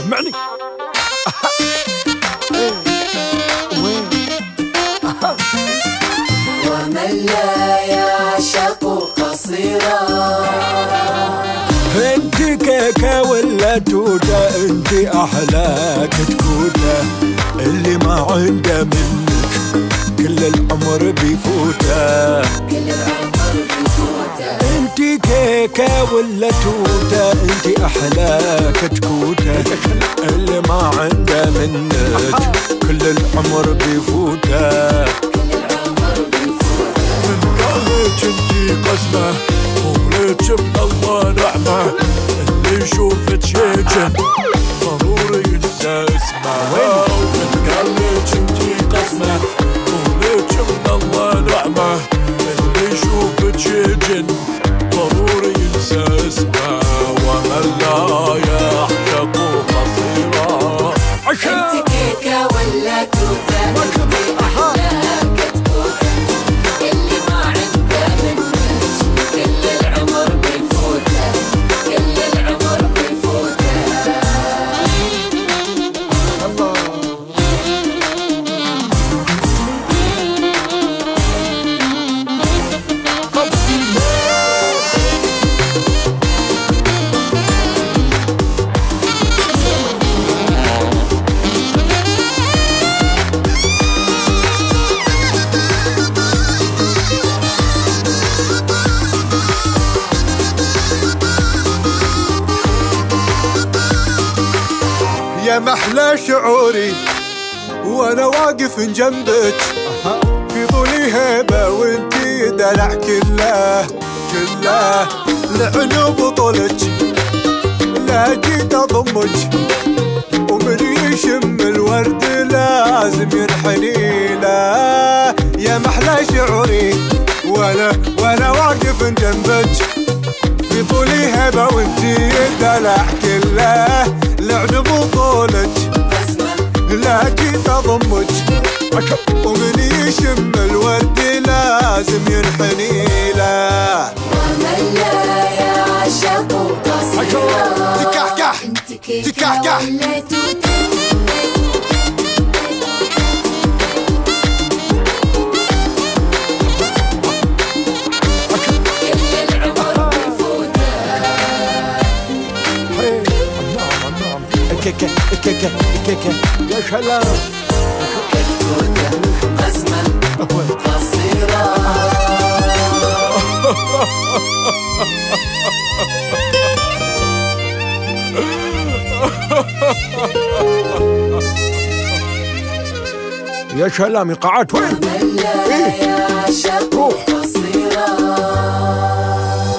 اسمعني ومن لا يعشق قصيرا انت كيكة ولا توتة انت احلى كتكوتة اللي ما عنده منك كل العمر بيفوته كل العمر بفوته انت كيكة ولا توتة انت احلى كتكوتة اللي ما عنده منك كل العمر بيفوته كل العمر بفوته من قالك انتي قسمة ولك من الله نعمة اللي يشوفك يجن ضروري ينسى اسمه من قالك انتي قسمة ولك من الله نعمة اللي يشوفك يجن ضروري ينسى اسمه ومن لا يعشق قصيرا عشان انت كيكة ولا توتة انت احلى كتكوتة اللي ما عنده منك كل العمر بفوته كل العمر بفوته يا محلى شعوري وانا واقف جنبك في ظلي هيبة وانتي دلع كله كله لعن بطولك لا جيت اضمك ومن يشم الورد لازم ينحني له يا محلى شعوري وانا وانا واقف جنبك في طولي هبة وانتي دلع كله لعن بطولك قسمة لا جيت اضمك ومن يشم الورد لازم ينحني له ومن لا يعشق قصيرا تكحكح انت كيكة تكحكح. ولا توتة كل العمر بفوته كيكة كيكة كيكة يا سلام كتكوتة قسمة قصيرة يا سلام قاعات وين من لا يعشق قصيرا